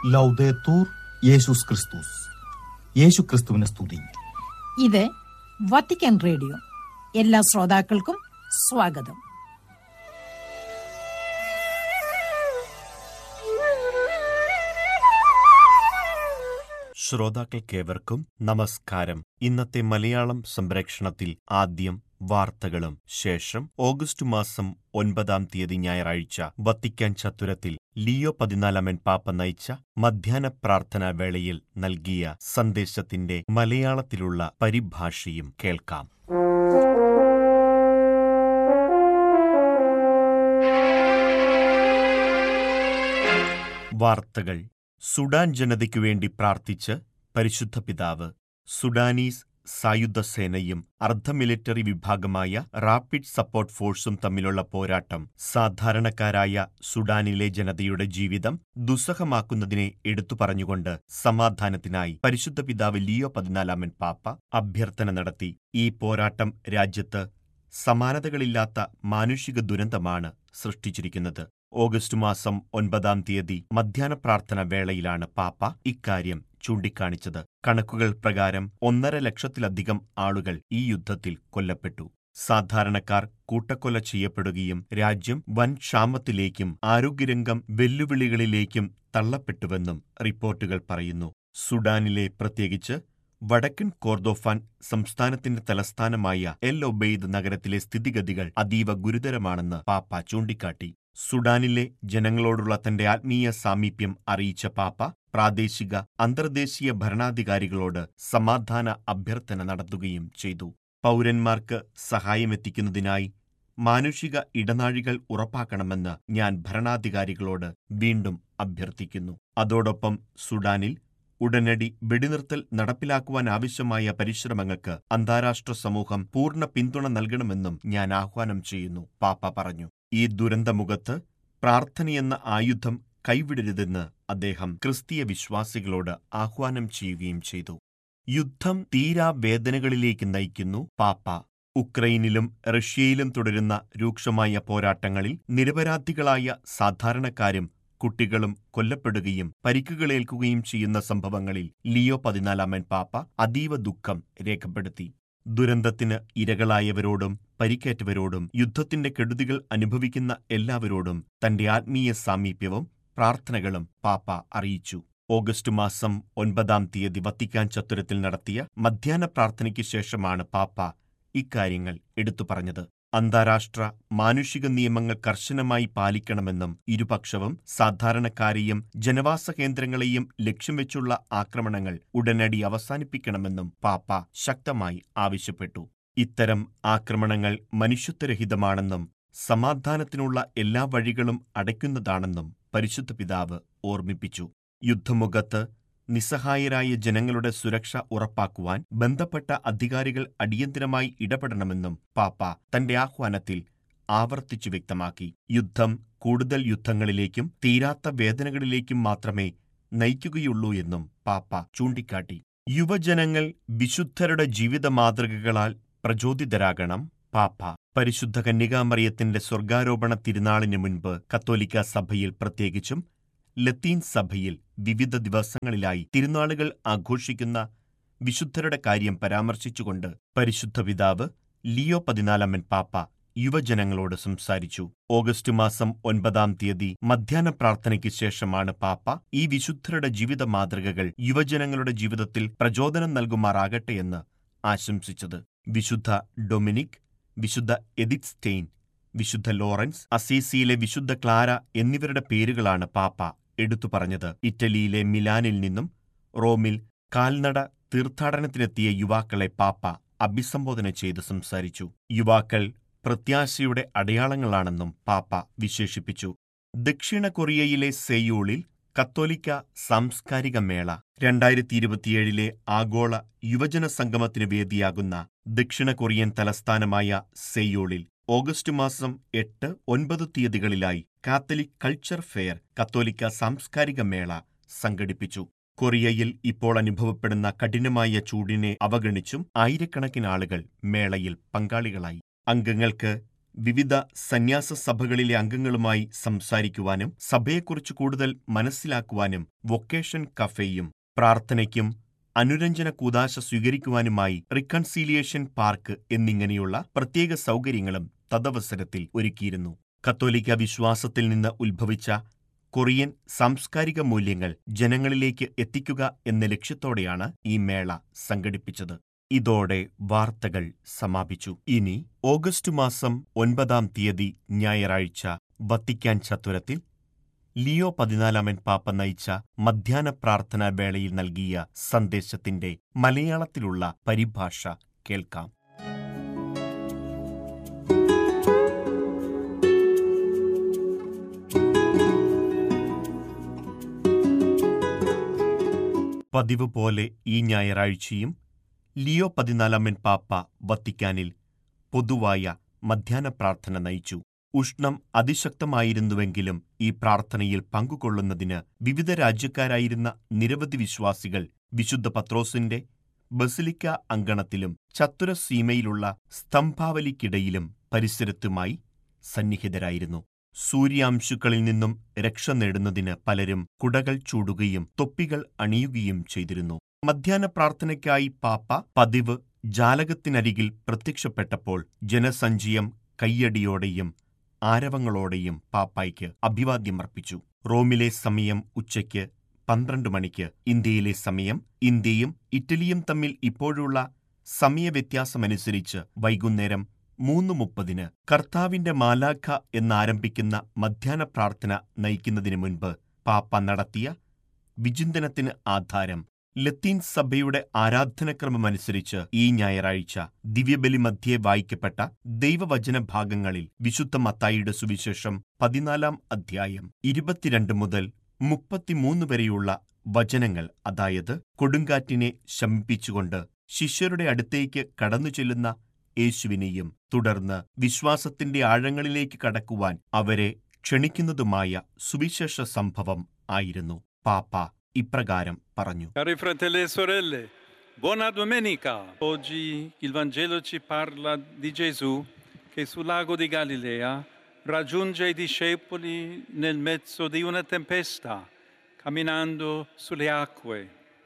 ലൗദേത്തൂർ യേശുസ് ക്രിസ്തുസ് യേശു ക്രിസ്തുവിനെ സ്തുതി ഇത് വത്തിക്കാൻ റേഡിയോ എല്ലാ ശ്രോതാക്കൾക്കും സ്വാഗതം ശ്രോതാക്കൾക്കേവർക്കും നമസ്കാരം ഇന്നത്തെ മലയാളം സംപ്രേക്ഷണത്തിൽ ആദ്യം വാർത്തകളും ശേഷം ഓഗസ്റ്റ് മാസം ഒൻപതാം തീയതി ഞായറാഴ്ച വത്തിക്കാൻ ചത്തുരത്തിൽ ലിയോ പതിനാലാമൻ പാപ്പ നയിച്ച മധ്യാഹ്ന പ്രാർത്ഥനാ വേളയിൽ നൽകിയ സന്ദേശത്തിന്റെ മലയാളത്തിലുള്ള പരിഭാഷയും കേൾക്കാം വാർത്തകൾ സുഡാൻ ജനതയ്ക്കു വേണ്ടി പ്രാർത്ഥിച്ച് പരിശുദ്ധ പിതാവ് സുഡാനീസ് സായുധ സേനയും അർദ്ധ മിലിറ്ററി വിഭാഗമായ റാപ്പിഡ് സപ്പോർട്ട് ഫോഴ്സും തമ്മിലുള്ള പോരാട്ടം സാധാരണക്കാരായ സുഡാനിലെ ജനതയുടെ ജീവിതം ദുസ്സഹമാക്കുന്നതിനെ എടുത്തു പറഞ്ഞുകൊണ്ട് സമാധാനത്തിനായി പരിശുദ്ധ പിതാവ് ലിയോ പതിനാലാമൻ പാപ്പ അഭ്യർത്ഥന നടത്തി ഈ പോരാട്ടം രാജ്യത്ത് സമാനതകളില്ലാത്ത മാനുഷിക ദുരന്തമാണ് സൃഷ്ടിച്ചിരിക്കുന്നത് ഓഗസ്റ്റ് മാസം ഒൻപതാം തീയതി മധ്യാഹ്ന പ്രാർത്ഥന വേളയിലാണ് പാപ്പ ഇക്കാര്യം ചൂണ്ടിക്കാണിച്ചത് കണക്കുകൾ പ്രകാരം ഒന്നര ലക്ഷത്തിലധികം ആളുകൾ ഈ യുദ്ധത്തിൽ കൊല്ലപ്പെട്ടു സാധാരണക്കാർ കൂട്ടക്കൊല ചെയ്യപ്പെടുകയും രാജ്യം വൻ ക്ഷാമത്തിലേക്കും ആരോഗ്യരംഗം വെല്ലുവിളികളിലേക്കും തള്ളപ്പെട്ടുവെന്നും റിപ്പോർട്ടുകൾ പറയുന്നു സുഡാനിലെ പ്രത്യേകിച്ച് വടക്കൻ കോർദോഫാൻ സംസ്ഥാനത്തിന്റെ തലസ്ഥാനമായ എൽ ഒബെയ്ദ് നഗരത്തിലെ സ്ഥിതിഗതികൾ അതീവ ഗുരുതരമാണെന്ന് പാപ്പ ചൂണ്ടിക്കാട്ടി സുഡാനിലെ ജനങ്ങളോടുള്ള തന്റെ ആത്മീയ സാമീപ്യം അറിയിച്ച പാപ്പ പ്രാദേശിക അന്തർദേശീയ ഭരണാധികാരികളോട് സമാധാന അഭ്യർത്ഥന നടത്തുകയും ചെയ്തു പൗരന്മാർക്ക് സഹായമെത്തിക്കുന്നതിനായി മാനുഷിക ഇടനാഴികൾ ഉറപ്പാക്കണമെന്ന് ഞാൻ ഭരണാധികാരികളോട് വീണ്ടും അഭ്യർത്ഥിക്കുന്നു അതോടൊപ്പം സുഡാനിൽ ഉടനടി വെടിനിർത്തൽ നടപ്പിലാക്കുവാൻ ആവശ്യമായ പരിശ്രമങ്ങൾക്ക് അന്താരാഷ്ട്ര സമൂഹം പൂർണ്ണ പിന്തുണ നൽകണമെന്നും ഞാൻ ആഹ്വാനം ചെയ്യുന്നു പാപ്പ പറഞ്ഞു ഈ ദുരന്തമുഖത്ത് പ്രാർത്ഥനയെന്ന ആയുധം കൈവിടരുതെന്ന് അദ്ദേഹം ക്രിസ്തീയ വിശ്വാസികളോട് ആഹ്വാനം ചെയ്യുകയും ചെയ്തു യുദ്ധം തീരാ വേദനകളിലേക്ക് നയിക്കുന്നു പാപ്പ ഉക്രൈനിലും റഷ്യയിലും തുടരുന്ന രൂക്ഷമായ പോരാട്ടങ്ങളിൽ നിരപരാധികളായ സാധാരണക്കാരും കുട്ടികളും കൊല്ലപ്പെടുകയും പരിക്കുകളേൽക്കുകയും ചെയ്യുന്ന സംഭവങ്ങളിൽ ലിയോ പതിനാലാമൻ പാപ്പ അതീവ ദുഃഖം രേഖപ്പെടുത്തി ദുരന്തത്തിന് ഇരകളായവരോടും പരിക്കേറ്റവരോടും യുദ്ധത്തിന്റെ കെടുതികൾ അനുഭവിക്കുന്ന എല്ലാവരോടും തന്റെ ആത്മീയ സാമീപ്യവും പ്രാർത്ഥനകളും പാപ്പ അറിയിച്ചു ഓഗസ്റ്റ് മാസം ഒൻപതാം തീയതി വത്തിക്കാൻ ചത്തുരത്തിൽ നടത്തിയ മധ്യാഹ്ന പ്രാർത്ഥനയ്ക്ക് ശേഷമാണ് പാപ്പ ഇക്കാര്യങ്ങൾ എടുത്തു പറഞ്ഞത് അന്താരാഷ്ട്ര മാനുഷിക നിയമങ്ങൾ കർശനമായി പാലിക്കണമെന്നും ഇരുപക്ഷവും സാധാരണക്കാരെയും ജനവാസ കേന്ദ്രങ്ങളെയും ലക്ഷ്യം വെച്ചുള്ള ആക്രമണങ്ങൾ ഉടനടി അവസാനിപ്പിക്കണമെന്നും പാപ്പ ശക്തമായി ആവശ്യപ്പെട്ടു ഇത്തരം ആക്രമണങ്ങൾ മനുഷ്യത്വരഹിതമാണെന്നും സമാധാനത്തിനുള്ള എല്ലാ വഴികളും അടയ്ക്കുന്നതാണെന്നും പരിശുദ്ധ പിതാവ് ഓർമ്മിപ്പിച്ചു യുദ്ധമുഖത്ത് നിസ്സഹായരായ ജനങ്ങളുടെ സുരക്ഷ ഉറപ്പാക്കുവാൻ ബന്ധപ്പെട്ട അധികാരികൾ അടിയന്തിരമായി ഇടപെടണമെന്നും പാപ്പ തന്റെ ആഹ്വാനത്തിൽ ആവർത്തിച്ചു വ്യക്തമാക്കി യുദ്ധം കൂടുതൽ യുദ്ധങ്ങളിലേക്കും തീരാത്ത വേദനകളിലേക്കും മാത്രമേ നയിക്കുകയുള്ളൂ എന്നും പാപ്പ ചൂണ്ടിക്കാട്ടി യുവജനങ്ങൾ വിശുദ്ധരുടെ ജീവിത മാതൃകകളാൽ പ്രചോദിതരാകണം പാപ്പ പരിശുദ്ധ കന്യകാമറിയത്തിന്റെ സ്വർഗാരോപണ തിരുനാളിന് മുൻപ് കത്തോലിക്ക സഭയിൽ പ്രത്യേകിച്ചും ലത്തീൻ സഭയിൽ വിവിധ ദിവസങ്ങളിലായി തിരുനാളുകൾ ആഘോഷിക്കുന്ന വിശുദ്ധരുടെ കാര്യം പരാമർശിച്ചുകൊണ്ട് പരിശുദ്ധ പിതാവ് ലിയോ പതിനാലാമൻ പാപ്പ യുവജനങ്ങളോട് സംസാരിച്ചു ഓഗസ്റ്റ് മാസം ഒൻപതാം തീയതി മധ്യാഹ്ന പ്രാർത്ഥനയ്ക്ക് ശേഷമാണ് പാപ്പ ഈ വിശുദ്ധരുടെ ജീവിത മാതൃകകൾ യുവജനങ്ങളുടെ ജീവിതത്തിൽ പ്രചോദനം നൽകുമാറാകട്ടെയെന്ന് ആശംസിച്ചത് വിശുദ്ധ ഡൊമിനിക് വിശുദ്ധ എദിത് സ്റ്റെയിൻ വിശുദ്ധ ലോറൻസ് അസീസിയിലെ വിശുദ്ധ ക്ലാര എന്നിവരുടെ പേരുകളാണ് പാപ്പ എടുത്തു പറഞ്ഞത് ഇറ്റലിയിലെ മിലാനിൽ നിന്നും റോമിൽ കാൽനട തീർത്ഥാടനത്തിനെത്തിയ യുവാക്കളെ പാപ്പ അഭിസംബോധന ചെയ്ത് സംസാരിച്ചു യുവാക്കൾ പ്രത്യാശയുടെ അടയാളങ്ങളാണെന്നും പാപ്പ വിശേഷിപ്പിച്ചു ദക്ഷിണ കൊറിയയിലെ സെയൂളിൽ കത്തോലിക്ക സാംസ്കാരിക മേള രണ്ടായിരത്തി ഇരുപത്തിയേഴിലെ ആഗോള യുവജന സംഗമത്തിന് വേദിയാകുന്ന ദക്ഷിണ കൊറിയൻ തലസ്ഥാനമായ സെയൂളിൽ ഓഗസ്റ്റ് മാസം എട്ട് ഒൻപത് തീയതികളിലായി കാത്തലിക് കൾച്ചർ ഫെയർ കത്തോലിക്ക സാംസ്കാരിക മേള സംഘടിപ്പിച്ചു കൊറിയയിൽ ഇപ്പോൾ അനുഭവപ്പെടുന്ന കഠിനമായ ചൂടിനെ അവഗണിച്ചും ആയിരക്കണക്കിന് ആളുകൾ മേളയിൽ പങ്കാളികളായി അംഗങ്ങൾക്ക് വിവിധ സന്യാസ സഭകളിലെ അംഗങ്ങളുമായി സംസാരിക്കുവാനും സഭയെക്കുറിച്ച് കൂടുതൽ മനസ്സിലാക്കുവാനും വൊക്കേഷൻ കഫേയും പ്രാർത്ഥനയ്ക്കും അനുരഞ്ജന കൂതാശ സ്വീകരിക്കുവാനുമായി റിക്കൺസീലിയേഷൻ പാർക്ക് എന്നിങ്ങനെയുള്ള പ്രത്യേക സൗകര്യങ്ങളും തദവസരത്തിൽ ഒരുക്കിയിരുന്നു കത്തോലിക്ക വിശ്വാസത്തിൽ നിന്ന് ഉത്ഭവിച്ച കൊറിയൻ സാംസ്കാരിക മൂല്യങ്ങൾ ജനങ്ങളിലേക്ക് എത്തിക്കുക എന്ന ലക്ഷ്യത്തോടെയാണ് ഈ മേള സംഘടിപ്പിച്ചത് ഇതോടെ വാർത്തകൾ സമാപിച്ചു ഇനി ഓഗസ്റ്റ് മാസം ഒൻപതാം തീയതി ഞായറാഴ്ച വത്തിക്കാൻ ചത്തുരത്തിൽ ലിയോ പതിനാലാമൻ പാപ്പ നയിച്ച മധ്യാഹ്ന പ്രാർത്ഥനാ വേളയിൽ നൽകിയ സന്ദേശത്തിന്റെ മലയാളത്തിലുള്ള പരിഭാഷ കേൾക്കാം പതിവ് പോലെ ഈ ഞായറാഴ്ചയും ലിയോ പതിനാലാമൻ പാപ്പ വത്തിക്കാനിൽ പൊതുവായ മധ്യാഹ്ന പ്രാർത്ഥന നയിച്ചു ഉഷ്ണം അതിശക്തമായിരുന്നുവെങ്കിലും ഈ പ്രാർത്ഥനയിൽ പങ്കുകൊള്ളുന്നതിന് വിവിധ രാജ്യക്കാരായിരുന്ന നിരവധി വിശ്വാസികൾ വിശുദ്ധ പത്രോസിന്റെ ബസിലിക്ക അങ്കണത്തിലും ചത്തുരസീമയിലുള്ള സ്തംഭാവലിക്കിടയിലും പരിസരത്തുമായി സന്നിഹിതരായിരുന്നു സൂര്യാംശുക്കളിൽ നിന്നും രക്ഷ നേടുന്നതിന് പലരും കുടകൾ ചൂടുകയും തൊപ്പികൾ അണിയുകയും ചെയ്തിരുന്നു മധ്യാഹ്ന പ്രാർത്ഥനയ്ക്കായി പാപ്പ പതിവ് ജാലകത്തിനരികിൽ പ്രത്യക്ഷപ്പെട്ടപ്പോൾ ജനസഞ്ചയം കയ്യടിയോടെയും ആരവങ്ങളോടെയും പാപ്പായ്ക്ക് അഭിവാദ്യമർപ്പിച്ചു റോമിലെ സമയം ഉച്ചയ്ക്ക് പന്ത്രണ്ട് മണിക്ക് ഇന്ത്യയിലെ സമയം ഇന്ത്യയും ഇറ്റലിയും തമ്മിൽ ഇപ്പോഴുള്ള സമയവ്യത്യാസമനുസരിച്ച് വൈകുന്നേരം മൂന്ന് മുപ്പതിന് കർത്താവിന്റെ മാലാഖ എന്നാരംഭിക്കുന്ന മധ്യാഹ്ന പ്രാർത്ഥന നയിക്കുന്നതിനു മുൻപ് പാപ്പ നടത്തിയ വിചിന്തനത്തിന് ആധാരം ലത്തീൻ സഭയുടെ ആരാധനക്രമമനുസരിച്ച് ഈ ഞായറാഴ്ച ദിവ്യബലി മധ്യേ വായിക്കപ്പെട്ട ദൈവവചന ഭാഗങ്ങളിൽ വിശുദ്ധ മത്തായിയുടെ സുവിശേഷം പതിനാലാം അധ്യായം ഇരുപത്തിരണ്ട് മുതൽ മുപ്പത്തിമൂന്ന് വരെയുള്ള വചനങ്ങൾ അതായത് കൊടുങ്കാറ്റിനെ ശമിപ്പിച്ചുകൊണ്ട് ശിഷ്യരുടെ അടുത്തേക്ക് കടന്നു ചെല്ലുന്ന യേശുവിനെയും തുടർന്ന് വിശ്വാസത്തിന്റെ ആഴങ്ങളിലേക്ക് കടക്കുവാൻ അവരെ ക്ഷണിക്കുന്നതുമായ സുവിശേഷ സംഭവം ആയിരുന്നു പാപ്പ ഇപ്രകാരം പറഞ്ഞു Cari fratelli e sorelle, buona domenica! Oggi il Vangelo ci parla di Gesù che sul lago di Galilea raggiunge i discepoli nel mezzo di una tempesta, camminando sulle acque.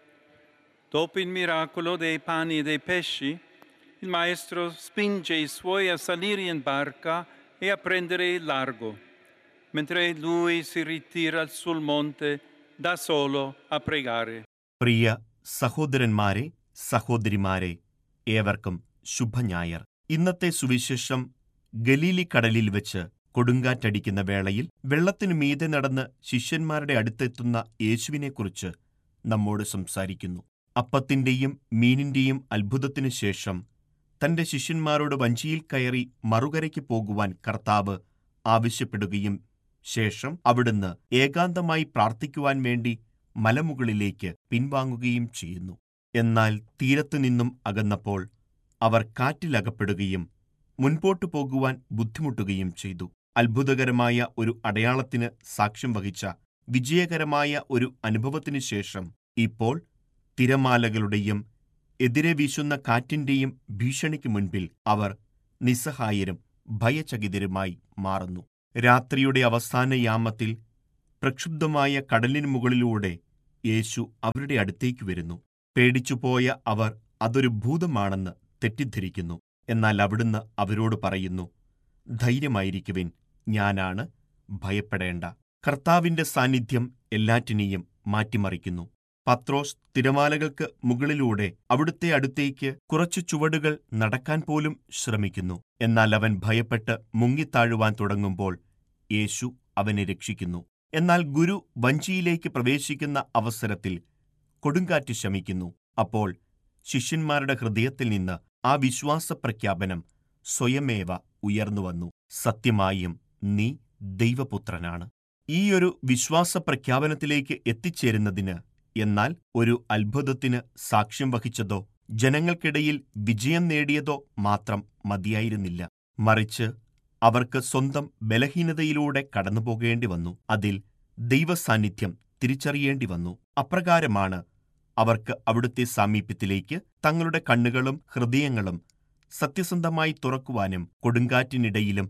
Dopo il miracolo dei pani e dei pesci, il Maestro spinge i suoi a salire in barca e a prendere il largo, mentre lui si ritira sul monte da solo a pregare. പ്രിയ സഹോദരന്മാരെ സഹോദരിമാരെ ഏവർക്കും ശുഭഞായർ ഇന്നത്തെ സുവിശേഷം Galilei കടലിൽ വെച്ച് കൊടുങ്കാറ്റടിക്കുന്ന വേളയിൽ വെള്ളത്തിനു മീതെ നടന്ന് ശിഷ്യന്മാരുടെ അടുത്തെത്തുന്ന യേശുവിനെക്കുറിച്ച് നമ്മോട് സംസാരിക്കുന്നു അപ്പത്തിന്റെയും മീനിന്റെയും അത്ഭുതത്തിനു ശേഷം തന്റെ ശിഷ്യന്മാരോട് വഞ്ചിയിൽ കയറി മറുകരയ്ക്ക് പോകുവാൻ കർത്താവ് ആവശ്യപ്പെടുകയും ശേഷം അവിടുന്ന് ഏകാന്തമായി പ്രാർത്ഥിക്കുവാൻ വേണ്ടി മലമുകളിലേക്ക് പിൻവാങ്ങുകയും ചെയ്യുന്നു എന്നാൽ തീരത്തുനിന്നും അകന്നപ്പോൾ അവർ കാറ്റിലകപ്പെടുകയും മുൻപോട്ടു പോകുവാൻ ബുദ്ധിമുട്ടുകയും ചെയ്തു അത്ഭുതകരമായ ഒരു അടയാളത്തിന് സാക്ഷ്യം വഹിച്ച വിജയകരമായ ഒരു അനുഭവത്തിനു ശേഷം ഇപ്പോൾ തിരമാലകളുടെയും എതിരെ വീശുന്ന കാറ്റിന്റെയും ഭീഷണിക്ക് മുൻപിൽ അവർ നിസ്സഹായരും ഭയചകിതരുമായി മാറുന്നു രാത്രിയുടെ അവസാന യാമത്തിൽ പ്രക്ഷുബ്ധമായ കടലിനു മുകളിലൂടെ യേശു അവരുടെ അടുത്തേക്ക് വരുന്നു പേടിച്ചുപോയ അവർ അതൊരു ഭൂതമാണെന്ന് തെറ്റിദ്ധരിക്കുന്നു എന്നാൽ അവിടുന്ന് അവരോട് പറയുന്നു ധൈര്യമായിരിക്കുവിൻ ഞാനാണ് ഭയപ്പെടേണ്ട കർത്താവിന്റെ സാന്നിധ്യം എല്ലാറ്റിനെയും മാറ്റിമറിക്കുന്നു പത്രോസ് തിരമാലകൾക്ക് മുകളിലൂടെ അവിടുത്തെ അടുത്തേക്ക് കുറച്ചു ചുവടുകൾ നടക്കാൻ പോലും ശ്രമിക്കുന്നു എന്നാൽ അവൻ ഭയപ്പെട്ട് മുങ്ങിത്താഴുവാൻ തുടങ്ങുമ്പോൾ യേശു അവനെ രക്ഷിക്കുന്നു എന്നാൽ ഗുരു വഞ്ചിയിലേക്ക് പ്രവേശിക്കുന്ന അവസരത്തിൽ കൊടുങ്കാറ്റ് ശമിക്കുന്നു അപ്പോൾ ശിഷ്യന്മാരുടെ ഹൃദയത്തിൽ നിന്ന് ആ വിശ്വാസ പ്രഖ്യാപനം സ്വയമേവ ഉയർന്നുവന്നു സത്യമായും നീ ദൈവപുത്രനാണ് ഈയൊരു വിശ്വാസ പ്രഖ്യാപനത്തിലേക്ക് എത്തിച്ചേരുന്നതിന് എന്നാൽ ഒരു അത്ഭുതത്തിന് സാക്ഷ്യം വഹിച്ചതോ ജനങ്ങൾക്കിടയിൽ വിജയം നേടിയതോ മാത്രം മതിയായിരുന്നില്ല മറിച്ച് അവർക്ക് സ്വന്തം ബലഹീനതയിലൂടെ കടന്നുപോകേണ്ടി വന്നു അതിൽ ദൈവസാന്നിധ്യം തിരിച്ചറിയേണ്ടി വന്നു അപ്രകാരമാണ് അവർക്ക് അവിടുത്തെ സാമീപ്യത്തിലേക്ക് തങ്ങളുടെ കണ്ണുകളും ഹൃദയങ്ങളും സത്യസന്ധമായി തുറക്കുവാനും കൊടുങ്കാറ്റിനിടയിലും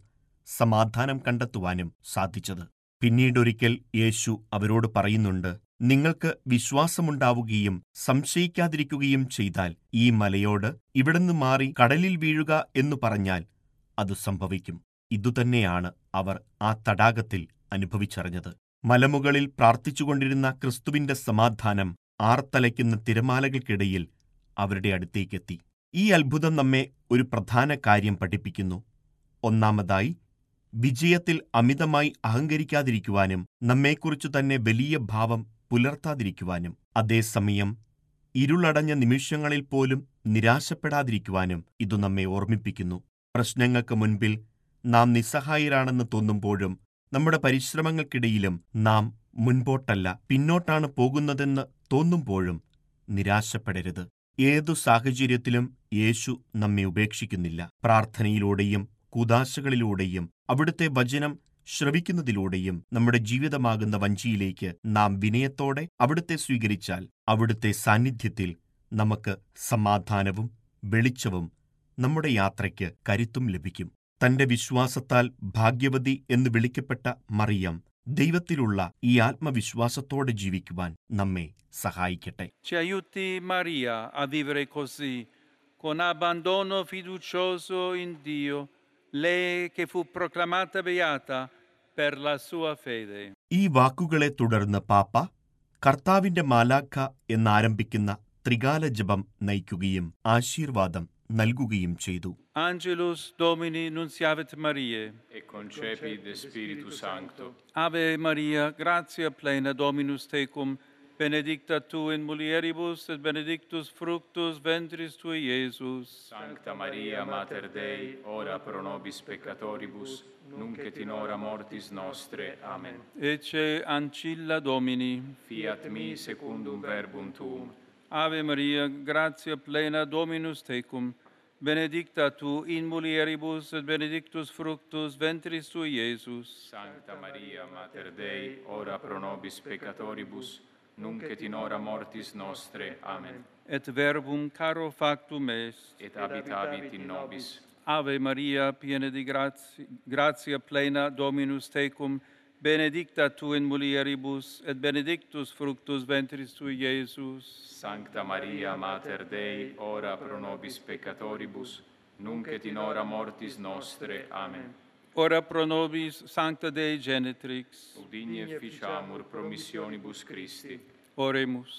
സമാധാനം കണ്ടെത്തുവാനും സാധിച്ചത് പിന്നീടൊരിക്കൽ യേശു അവരോട് പറയുന്നുണ്ട് നിങ്ങൾക്ക് വിശ്വാസമുണ്ടാവുകയും സംശയിക്കാതിരിക്കുകയും ചെയ്താൽ ഈ മലയോട് ഇവിടുന്ന് മാറി കടലിൽ വീഴുക എന്നു പറഞ്ഞാൽ അത് സംഭവിക്കും ഇതുതന്നെയാണ് അവർ ആ തടാകത്തിൽ അനുഭവിച്ചറിഞ്ഞത് മലമുകളിൽ പ്രാർത്ഥിച്ചുകൊണ്ടിരുന്ന ക്രിസ്തുവിന്റെ സമാധാനം ആർത്തലയ്ക്കുന്ന തിരമാലകൾക്കിടയിൽ അവരുടെ അടുത്തേക്കെത്തി ഈ അത്ഭുതം നമ്മെ ഒരു പ്രധാന കാര്യം പഠിപ്പിക്കുന്നു ഒന്നാമതായി വിജയത്തിൽ അമിതമായി അഹങ്കരിക്കാതിരിക്കുവാനും നമ്മെക്കുറിച്ചു തന്നെ വലിയ ഭാവം പുലർത്താതിരിക്കുവാനും അതേസമയം ഇരുളടഞ്ഞ നിമിഷങ്ങളിൽ പോലും നിരാശപ്പെടാതിരിക്കുവാനും ഇതു നമ്മെ ഓർമ്മിപ്പിക്കുന്നു പ്രശ്നങ്ങൾക്ക് മുൻപിൽ നാം നിസ്സഹായരാണെന്ന് തോന്നുമ്പോഴും നമ്മുടെ പരിശ്രമങ്ങൾക്കിടയിലും നാം മുൻപോട്ടല്ല പിന്നോട്ടാണ് പോകുന്നതെന്ന് തോന്നുമ്പോഴും നിരാശപ്പെടരുത് ഏതു സാഹചര്യത്തിലും യേശു നമ്മെ ഉപേക്ഷിക്കുന്നില്ല പ്രാർത്ഥനയിലൂടെയും കുദാശകളിലൂടെയും അവിടുത്തെ വചനം ശ്രവിക്കുന്നതിലൂടെയും നമ്മുടെ ജീവിതമാകുന്ന വഞ്ചിയിലേക്ക് നാം വിനയത്തോടെ അവിടുത്തെ സ്വീകരിച്ചാൽ അവിടുത്തെ സാന്നിധ്യത്തിൽ നമുക്ക് സമാധാനവും വെളിച്ചവും നമ്മുടെ യാത്രയ്ക്ക് കരുത്തും ലഭിക്കും തന്റെ വിശ്വാസത്താൽ ഭാഗ്യവതി എന്ന് വിളിക്കപ്പെട്ട മറിയം ദൈവത്തിലുള്ള ഈ ആത്മവിശ്വാസത്തോടെ ജീവിക്കുവാൻ നമ്മെ സഹായിക്കട്ടെ Ci aiuti Maria a vivere così, con abbandono fiducioso in Dio, lei che fu proclamata beata per la sua fede. ഈ വാക്കുകളെ തുടർന്ന് പാപ്പ കർത്താവിന്റെ മാലാഖ എന്നാരംഭിക്കുന്ന ത്രികാല ജപം നയിക്കുകയും ആശീർവാദം നൽകുകയും ചെയ്തു Angelus Domini nunciavit Mariae. et concepi de Spiritu Sancto. Ave Maria, gratia plena Dominus tecum, benedicta tu in mulieribus et benedictus fructus ventris tui, Iesus. Sancta Maria, Mater Dei, ora pro nobis peccatoribus, nunc et in hora mortis nostre. Amen. Ecce ancilla Domini. Fiat mi secundum verbum tuum. Ave Maria, gratia plena Dominus tecum, benedicta tu in mulieribus et benedictus fructus ventris tui, Iesus. Sancta Maria, Mater Dei, ora pro nobis peccatoribus, nunc et in hora mortis nostre. Amen. Et verbum caro factum est. Et habitavit in nobis. Ave Maria, piena di gratia, gratia plena Dominus tecum, benedicta tu in mulieribus, et benedictus fructus ventris tui, Iesus. Sancta Maria, Mater Dei, ora pro nobis peccatoribus, nunc et in hora mortis nostre. Amen. Ora pro nobis, Sancta Dei Genetrix, Udigne ficiamur promissionibus Christi. oremus.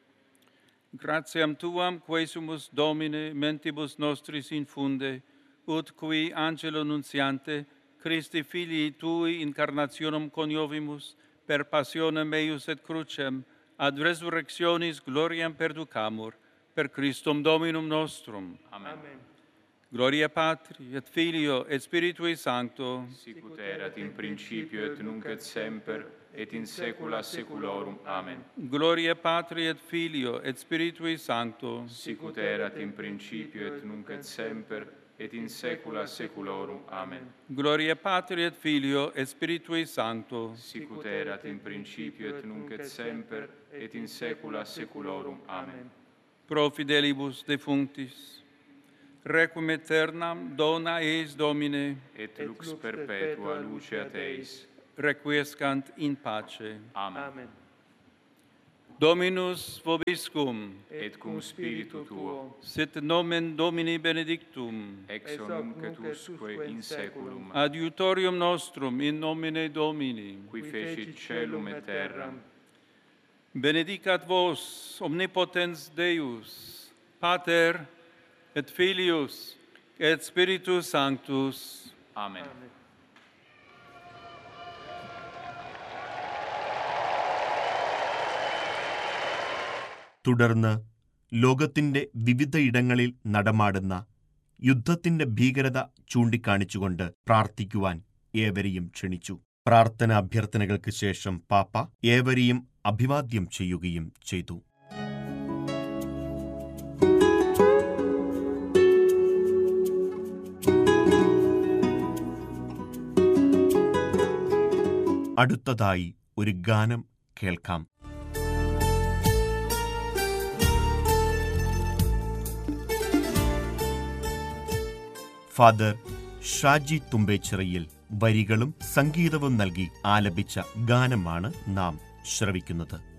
Gratiam Tuam, quesumus Domine, mentibus nostris infunde, ut qui angelo nunciante, Christi filii Tui incarnationem coniovimus, per passionem eius et crucem, ad resurrectionis gloriam perducamur, per Christum Dominum nostrum. Amen. Gloria Patri, et Filio, et Spiritui Sancto, Sicut erat in principio et nunc et semper et in saecula saeculorum. Amen. Gloria Patri, et Filio, et Spiritui Sancto, Sicut erat in principio et nunc et semper et in saecula saeculorum. Amen. Gloria Patri et Filio et Spiritui Sancto. Sicut erat in principio et nunc et semper et in saecula saeculorum. Amen. Pro fidelibus defunctis. Requiem aeternam dona eis Domine, Et lux perpetua luceat eis. requiescant in pace. Amen. Dominus vobiscum, Et cum spiritu tuo, sit nomen Domini benedictum, ex nunc et usque in saeculum, adiutorium nostrum in nomine Domini. qui fecit celum et terram, Benedicat vos, omnipotens Deus, Pater et Filius et Spiritus Sanctus. Amen. തുടർന്ന് ലോകത്തിന്റെ വിവിധയിടങ്ങളിൽ നടമാടുന്ന യുദ്ധത്തിന്റെ ഭീകരത ചൂണ്ടിക്കാണിച്ചുകൊണ്ട് പ്രാർത്ഥിക്കുവാൻ ഏവരെയും ക്ഷണിച്ചു പ്രാർത്ഥന അഭ്യർത്ഥനകൾക്ക് ശേഷം പാപ്പ ഏവരെയും അഭിവാദ്യം ചെയ്യുകയും ചെയ്തു അടുത്തതായി ഒരു ഗാനം കേൾക്കാം ഫാദർ ഷാജി തുമ്പേച്ചിറയിൽ വരികളും സംഗീതവും നൽകി ആലപിച്ച ഗാനമാണ് നാം ശ്രവിക്കുന്നത്